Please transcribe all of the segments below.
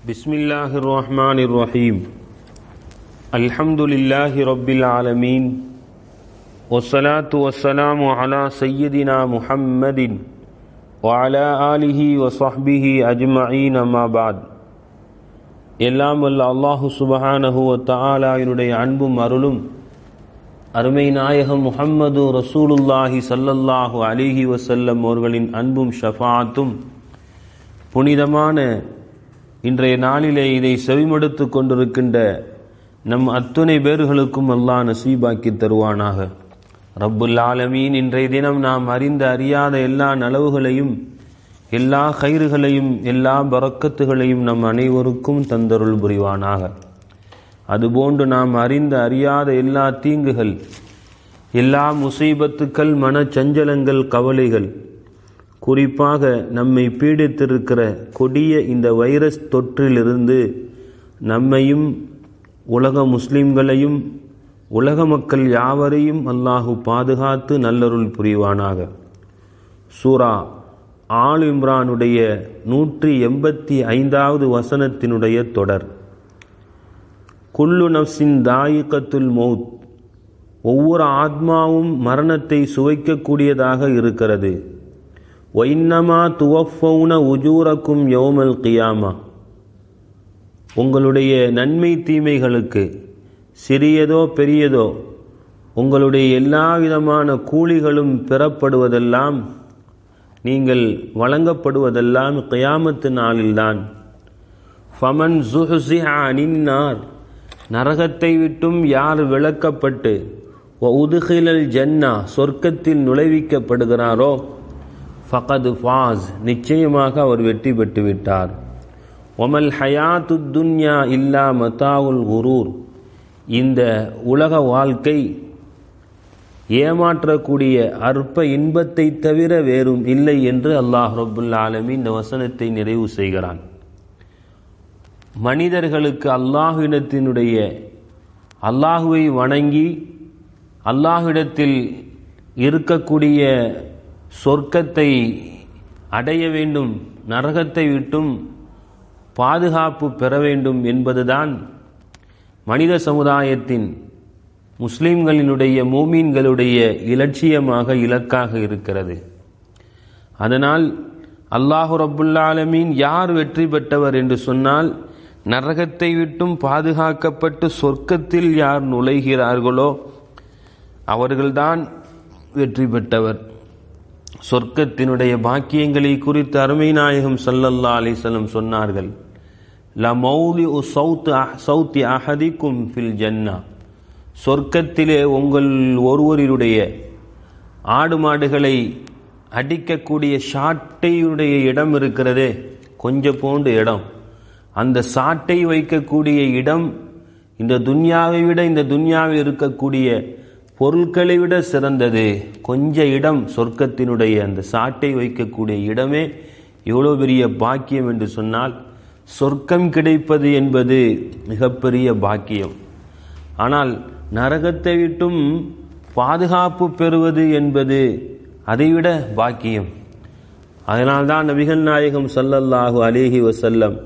بسم الله الرحمن الرحيم الحمد لله رب العالمين والصلاة والسلام على سيدنا محمد وعلى آله وصحبه أجمعين ما بعد எல்லாம் வல்ல அல்லாஹு சுபஹானஹு தஆலாவினுடைய அன்பும் அருளும் அருமை நாயகம் முஹம்மது ரசூலுல்லாஹி ஸல்லல்லாஹு அலிஹி வசல்லம் அவர்களின் அன்பும் ஷஃபாத்தும் புனிதமான இன்றைய நாளிலே இதை செவிமடுத்து கொண்டிருக்கின்ற நம் அத்துணை பேர்களுக்கும் அல்லாஹ் நசீபாக்கி தருவானாக ரப்புல் ஆலமீன் இன்றைய தினம் நாம் அறிந்த அறியாத எல்லா நலவுகளையும் எல்லா கயிறுகளையும் எல்லா பறக்கத்துகளையும் நம் அனைவருக்கும் தந்தருள் புரிவானாக அதுபோன்று நாம் அறிந்த அறியாத எல்லா தீங்குகள் எல்லா முசீபத்துக்கள் மனச்சஞ்சலங்கள் கவலைகள் குறிப்பாக நம்மை பீடித்திருக்கிற கொடிய இந்த வைரஸ் தொற்றிலிருந்து நம்மையும் உலக முஸ்லிம்களையும் உலக மக்கள் யாவரையும் அல்லாஹு பாதுகாத்து நல்லருள் புரிவானாக சூரா ஆல் இம்ரானுடைய நூற்றி எண்பத்தி ஐந்தாவது வசனத்தினுடைய தொடர் குல்லு நப்சின் தாயிகத்துல் மௌத் ஒவ்வொரு ஆத்மாவும் மரணத்தை சுவைக்கக்கூடியதாக இருக்கிறது ஒயின்னமா துவஃபவுன உஜூரக்கும் யோமல் கியாமா உங்களுடைய நன்மை தீமைகளுக்கு சிறியதோ பெரியதோ உங்களுடைய எல்லா விதமான கூலிகளும் பெறப்படுவதெல்லாம் நீங்கள் வழங்கப்படுவதெல்லாம் கியாமத்து நாளில்தான் ஃபமன் அனின்னார் நரகத்தை விட்டும் யார் விளக்கப்பட்டு உதுகிலல் ஜன்னா சொர்க்கத்தில் நுழைவிக்கப்படுகிறாரோ ஃபகது ஃபாஸ் நிச்சயமாக அவர் வெற்றி பெற்று விட்டார் ஒமல் ஹயாத்து துன்யா இல்லா மத்தாவுல் குரூர் இந்த உலக வாழ்க்கை ஏமாற்றக்கூடிய அற்ப இன்பத்தை தவிர வேறும் இல்லை என்று அல்லாஹ் ரபுல் ஆலமி இந்த வசனத்தை நிறைவு செய்கிறான் மனிதர்களுக்கு அல்லாஹுவினத்தினுடைய அல்லாஹுவை வணங்கி அல்லாஹ்விடத்தில் இருக்கக்கூடிய சொர்க்கத்தை அடைய வேண்டும் நரகத்தை விட்டும் பாதுகாப்பு பெற வேண்டும் என்பதுதான் மனித சமுதாயத்தின் முஸ்லிம்களினுடைய மூமீன்களுடைய இலட்சியமாக இலக்காக இருக்கிறது அதனால் அல்லாஹு ரபுல்லாலமீன் யார் வெற்றி பெற்றவர் என்று சொன்னால் நரகத்தை விட்டும் பாதுகாக்கப்பட்டு சொர்க்கத்தில் யார் நுழைகிறார்களோ அவர்கள்தான் வெற்றி பெற்றவர் சொர்க்கத்தினுடைய பாக்கியங்களை குறித்து அருமை நாயகம் சல்லல்லா அலிசல்லம் சொன்னார்கள் ல மௌலி உ சவுத் சவுத்தி அஹதிக்கும் ஃபில் ஜன்னா சொர்க்கத்திலே உங்கள் ஒருவருடைய ஆடு மாடுகளை அடிக்கக்கூடிய சாட்டையுடைய இடம் இருக்கிறதே கொஞ்ச போண்டு இடம் அந்த சாட்டை வைக்கக்கூடிய இடம் இந்த துன்யாவை விட இந்த துன்யாவில் இருக்கக்கூடிய பொருட்களை விட சிறந்தது கொஞ்ச இடம் சொர்க்கத்தினுடைய அந்த சாட்டை வைக்கக்கூடிய இடமே எவ்வளோ பெரிய பாக்கியம் என்று சொன்னால் சொர்க்கம் கிடைப்பது என்பது மிகப்பெரிய பாக்கியம் ஆனால் நரகத்தை விட்டும் பாதுகாப்பு பெறுவது என்பது அதைவிட பாக்கியம் அதனால்தான் நபிகள் நாயகம் சல்லல்லாஹு அலேஹி வசல்லம்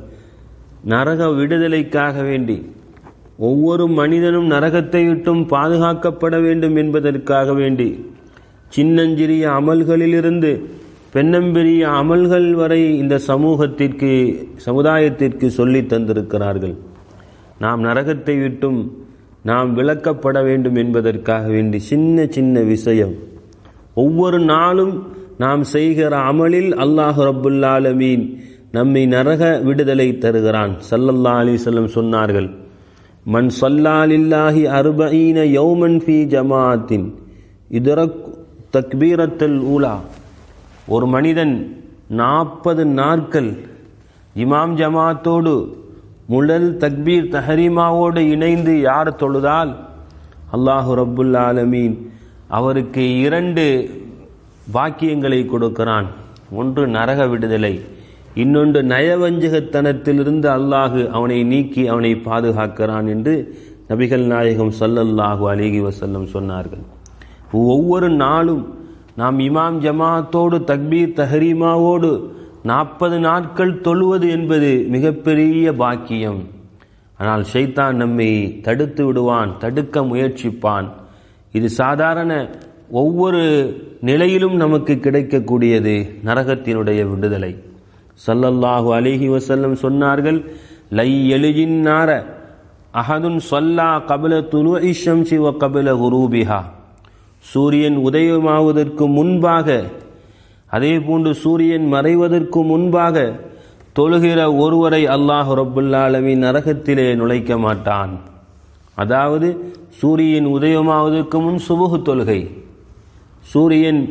நரக விடுதலைக்காக வேண்டி ஒவ்வொரு மனிதனும் நரகத்தை விட்டும் பாதுகாக்கப்பட வேண்டும் என்பதற்காக வேண்டி சின்னஞ்சிறிய அமல்களிலிருந்து பெண்ணம்பெரிய அமல்கள் வரை இந்த சமூகத்திற்கு சமுதாயத்திற்கு சொல்லி தந்திருக்கிறார்கள் நாம் நரகத்தை விட்டும் நாம் விளக்கப்பட வேண்டும் என்பதற்காக வேண்டி சின்ன சின்ன விஷயம் ஒவ்வொரு நாளும் நாம் செய்கிற அமலில் அல்லாஹு ரபுல்லாலமீன் நம்மை நரக விடுதலை தருகிறான் சல்லல்லா அலிசல்லம் சொன்னார்கள் மண் சொல்லாலில்லாஹி அர்பஈன யௌமன் ஃபி ஜமாத்தின் இதரக் தக்பீரத்தல் ஊலா ஒரு மனிதன் நாற்பது நாட்கள் இமாம் ஜமாத்தோடு முழல் தக்பீர் தஹரீமாவோடு இணைந்து யார் தொழுதால் அல்லாஹு ரப்புல் ஆலமீன் அவருக்கு இரண்டு பாக்கியங்களை கொடுக்கிறான் ஒன்று நரக விடுதலை இன்னொன்று நயவஞ்சகத்தனத்திலிருந்து அல்லாஹு அவனை நீக்கி அவனை பாதுகாக்கிறான் என்று நபிகள் நாயகம் சல்லல்லாஹு அலிகி வசல்லம் சொன்னார்கள் ஒவ்வொரு நாளும் நாம் இமாம் ஜமாத்தோடு தக்பீர் தஹரீமாவோடு நாற்பது நாட்கள் தொழுவது என்பது மிகப்பெரிய பாக்கியம் ஆனால் ஷைத்தான் நம்மை தடுத்து விடுவான் தடுக்க முயற்சிப்பான் இது சாதாரண ஒவ்வொரு நிலையிலும் நமக்கு கிடைக்கக்கூடியது நரகத்தினுடைய விடுதலை சல்லல்லாஹு அலிஹி வசல்லம் சொன்னார்கள் லை எழுஜின் நார அஹதுன் சொல்லா கபில துலு இஷம்சி வ கபில குரூபிஹா சூரியன் உதயமாவதற்கு முன்பாக அதே போன்று சூரியன் மறைவதற்கு முன்பாக தொழுகிற ஒருவரை அல்லாஹ் ரபுல்லாலமின் நரகத்திலே நுழைக்க மாட்டான் அதாவது சூரியன் உதயமாவதற்கு முன் சுபுகு தொழுகை சூரியன்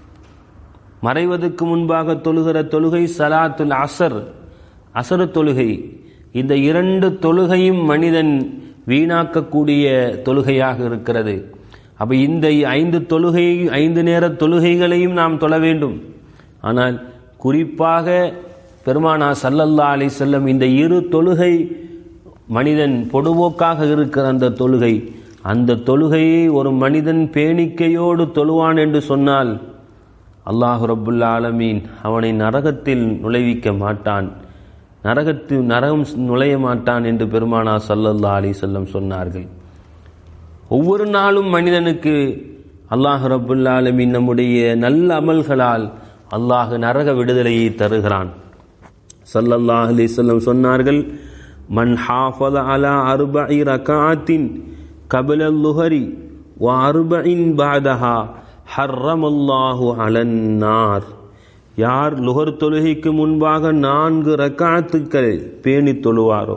மறைவதற்கு முன்பாக தொழுகிற தொழுகை சலாத்துல் அசர் அசரு தொழுகை இந்த இரண்டு தொழுகையும் மனிதன் வீணாக்கக்கூடிய தொழுகையாக இருக்கிறது அப்போ இந்த ஐந்து தொழுகை ஐந்து நேர தொழுகைகளையும் நாம் தொழ வேண்டும் ஆனால் குறிப்பாக பெருமானா சல்லல்லா அலி செல்லம் இந்த இரு தொழுகை மனிதன் பொடுபோக்காக இருக்கிற அந்த தொழுகை அந்த தொழுகையை ஒரு மனிதன் பேணிக்கையோடு தொழுவான் என்று சொன்னால் அல்லாஹு ரபுல்லா ஆலமீன் அவனை நரகத்தில் நுழைவிக்க மாட்டான் நரகத்தில் நரகம் நுழைய மாட்டான் என்று பெருமானா சல்லல்லா அலி செல்லம் சொன்னார்கள் ஒவ்வொரு நாளும் மனிதனுக்கு அல்லாஹ் ரபுல்லா ஆலமீன் நம்முடைய நல்ல அமல்களால் அல்லாஹ் நரக விடுதலையை தருகிறான் சல்லல்லாஹ் அலி செல்லம் சொன்னார்கள் மன் ஹாஃபத அலா அர்பஇ ரகாத்தின் கபில லுஹரி வ அர்பஇன் பாதஹா ஹர்ரமல்லாஹு அலன்னார் யார் லுகர் தொழுகைக்கு முன்பாக நான்கு ரக்காத்துக்களை பேணி தொழுவாரோ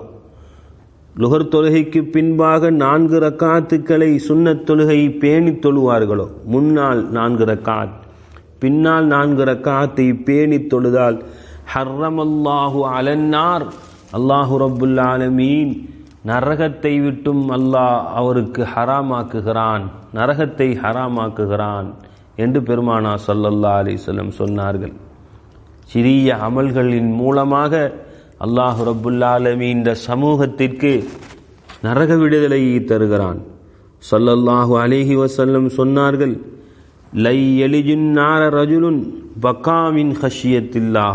லுகர் தொழுகைக்கு பின்பாக நான்கு ரக்காத்துக்களை சுன்னத் தொழுகை பேணி தொழுவார்களோ முன்னால் நான்கு ரக்காத் பின்னால் நான்கு ரக்காத்தை பேணி தொழுதால் ஹர்ரமல்லாஹு அலன்னார் அல்லாஹு ரப்புல் ஆலமீன் நரகத்தை விட்டும் அல்லாஹ் அவருக்கு ஹராமாக்குகிறான் நரகத்தை ஹராமாக்குகிறான் என்று பெருமானா சல்லல்லா அலிஸ்லம் சொன்னார்கள் சிறிய அமல்களின் மூலமாக அல்லாஹு ரப்புல்லாலமி இந்த சமூகத்திற்கு நரக விடுதலையை தருகிறான் சல்லல்லாஹு அலிஹி வசல்லம் சொன்னார்கள் லை எலிஜுன் நார ரஜுலுன் பக்காமின் ஹஷியத்தில்லா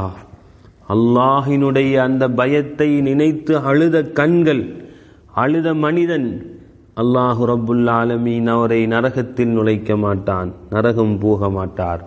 அல்லாஹினுடைய அந்த பயத்தை நினைத்து அழுத கண்கள் அழுத மனிதன் அல்லாஹு ரப்புல் ஆலமீன் அவரை நரகத்தில் நுழைக்க மாட்டான் நரகம் போக மாட்டார்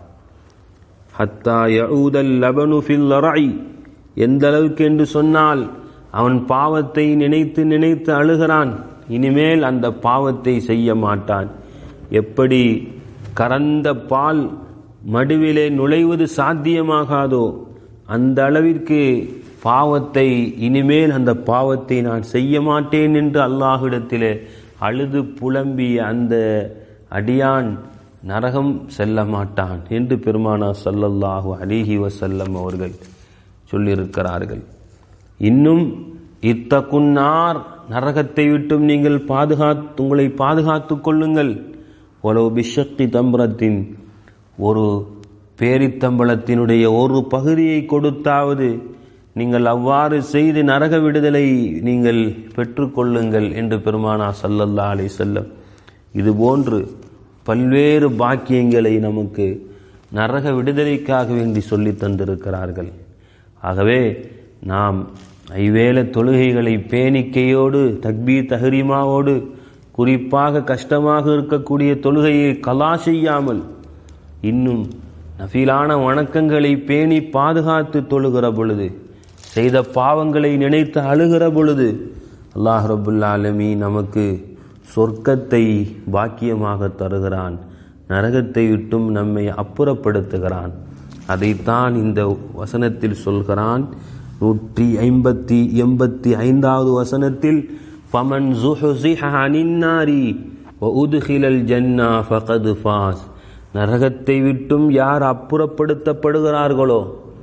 ஹத்தா யஊதல் லபனு ஃபில் லராய் எந்த அளவுக்கு என்று சொன்னால் அவன் பாவத்தை நினைத்து நினைத்து அழுகிறான் இனிமேல் அந்த பாவத்தை செய்ய மாட்டான் எப்படி கறந்த பால் மடுவிலே நுழைவது சாத்தியமாகாதோ அந்த அளவிற்கு பாவத்தை இனிமேல் அந்த பாவத்தை நான் செய்ய மாட்டேன் என்று அல்லாஹ்விடத்திலே அழுது புலம்பிய அந்த அடியான் நரகம் செல்ல மாட்டான் என்று பெருமானா சல்லல்லாஹு அலிஹி வசல்லம் அவர்கள் சொல்லியிருக்கிறார்கள் இன்னும் இத்தகுன்னார் நரகத்தை விட்டும் நீங்கள் பாதுகாத்து உங்களை பாதுகாத்து கொள்ளுங்கள் ஒரு பிஷக்தி தம்பரத்தின் ஒரு பேரித்தம்பளத்தினுடைய ஒரு பகுதியை கொடுத்தாவது நீங்கள் அவ்வாறு செய்து நரக விடுதலை நீங்கள் பெற்றுக்கொள்ளுங்கள் என்று பெருமானா சல்லல்லா அலி செல்லம் இதுபோன்று பல்வேறு பாக்கியங்களை நமக்கு நரக விடுதலைக்காக வேண்டி சொல்லி தந்திருக்கிறார்கள் ஆகவே நாம் ஐவேல தொழுகைகளை பேணிக்கையோடு தக்பீர் தஹரீமாவோடு குறிப்பாக கஷ்டமாக இருக்கக்கூடிய தொழுகையை கலா செய்யாமல் இன்னும் நஃபீலான வணக்கங்களை பேணி பாதுகாத்து தொழுகிற பொழுது செய்த பாவங்களை நினைத்து அழுகிற பொழுது அல்லாஹ் ரபுல்லாலமி நமக்கு சொர்க்கத்தை பாக்கியமாக தருகிறான் நரகத்தை விட்டும் நம்மை அப்புறப்படுத்துகிறான் அதைத்தான் இந்த வசனத்தில் சொல்கிறான் நூற்றி ஐம்பத்தி எண்பத்தி ஐந்தாவது வசனத்தில் ஃபமன் அனின்னாரி உதுகிலல் ஜன்னா ஃபகது ஃபாஸ் நரகத்தை விட்டும் யார் அப்புறப்படுத்தப்படுகிறார்களோ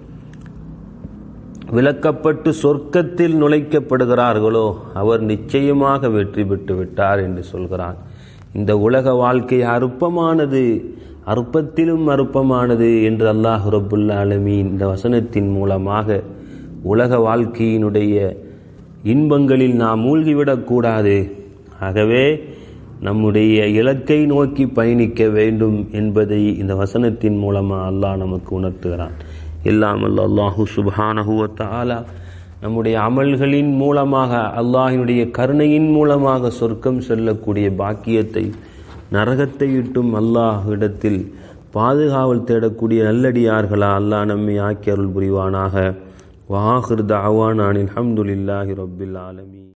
விளக்கப்பட்டு சொர்க்கத்தில் நுழைக்கப்படுகிறார்களோ அவர் நிச்சயமாக வெற்றி பெற்று விட்டார் என்று சொல்கிறான் இந்த உலக வாழ்க்கை அற்பமானது அற்பத்திலும் அற்பமானது என்று அல்லாஹ் ரபுல்லா ஆலமீன் இந்த வசனத்தின் மூலமாக உலக வாழ்க்கையினுடைய இன்பங்களில் நாம் மூழ்கிவிடக்கூடாது ஆகவே நம்முடைய இலக்கை நோக்கி பயணிக்க வேண்டும் என்பதை இந்த வசனத்தின் மூலமாக அல்லாஹ் நமக்கு உணர்த்துகிறான் இல்லாமல் அல்லாஹு சுப்ஹானஹுவ தஆலா நம்முடைய அமல்களின் மூலமாக அல்லாஹினுடைய கருணையின் மூலமாக சொர்க்கம் செல்லக்கூடிய பாக்கியத்தை நரகத்தை விட்டும் அல்லாஹ்விடத்தில் பாதுகாவல் தேடக்கூடிய நல்லடியார்களா அல்லாஹ் நம்மை ஆக்கி அருள் புரிவானாக வாஹிர் தாவான் அனில் அல்ஹம்துலில்லாஹி ரப்பில் ஆலமீன்